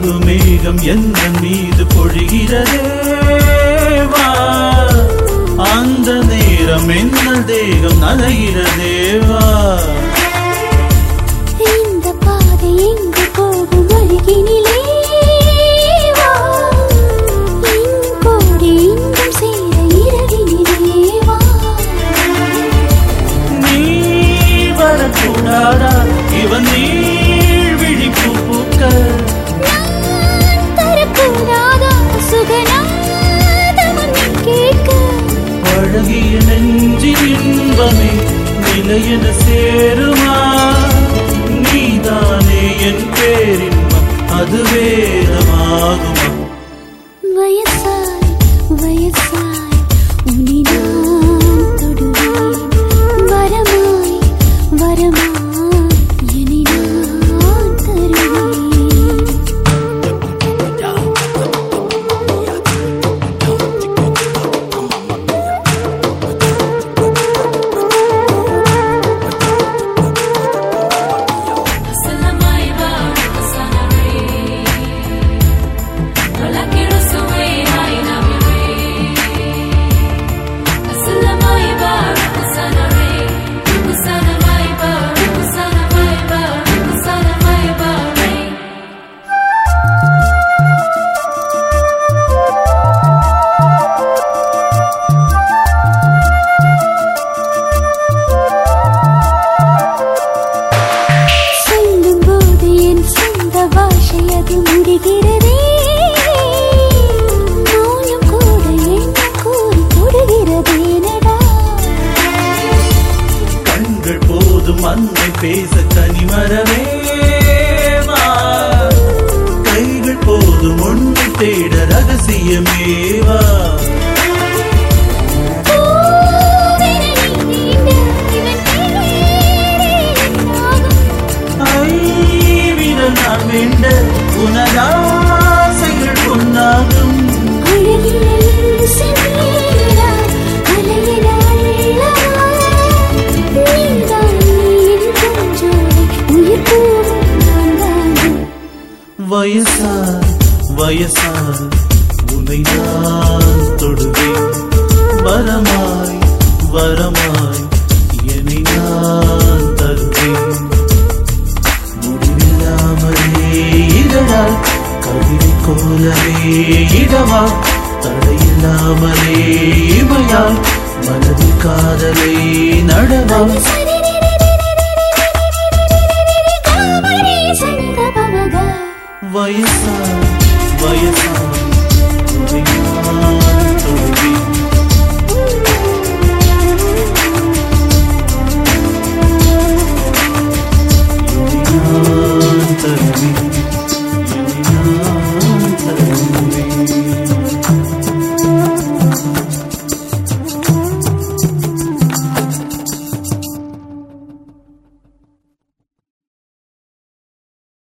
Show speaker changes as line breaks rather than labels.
அன்பு மேகம் எந்த மீது பொழிகிறதே வா அந்த நேரம் என்ன தேகம் நனைகிறதே வா
இந்த பாதை எங்கு போகும் அருகினிலே வா என் கோடி இன்பம் சேர இரவினிலே வா
நீ வரக்கூடாதா இவன் நீள் விழிப்பு பூக்க
நான் தரக்கூடாதா சுகநாதமும் நீ கேட்க
பழகிய நெஞ்சின் இன்பமே நிலையென சேருமா நீதானே என் பேரின்பம் அது வேதமாகுமா
வயசாய் வயசாய் உன்னை நான் தொடுவேன் வரமாய் வரமாய் என்னை நான் தருவேன் சொல்லும் போது என் சொந்த பாஷை அது முடிகிறதே மௌனம் கூட என்ன கூறி தொடுகிறதேனடா
கண்கள் போதும் அன்னை பேச தனிமரமே வா. கைகள் போதும் ஒன்று தேட ரகசியமேவா
பூவிரலில் நீண்ட இவன் பேரே என்னாகும்?
ஐவிரல் நான் வேண்ட உனதாசைகள் பொன்னாகும்
அழகில் சென்றேடா, அலையிட அள்ளவா. நீதானே என் பூஞ்சோலை, உயிர் பூவும் நான்தானே.
வயசார் வயசார் உன்னை நான் தொடுவேன் வரமாய் வரமாய் என்னை நான் தருவேன் முடிவில்லாமலே இதழால் கவிதை கோலவே இடவா தடையில்லாமலே இமையால் மனதில் காதலை நடவா
வயசு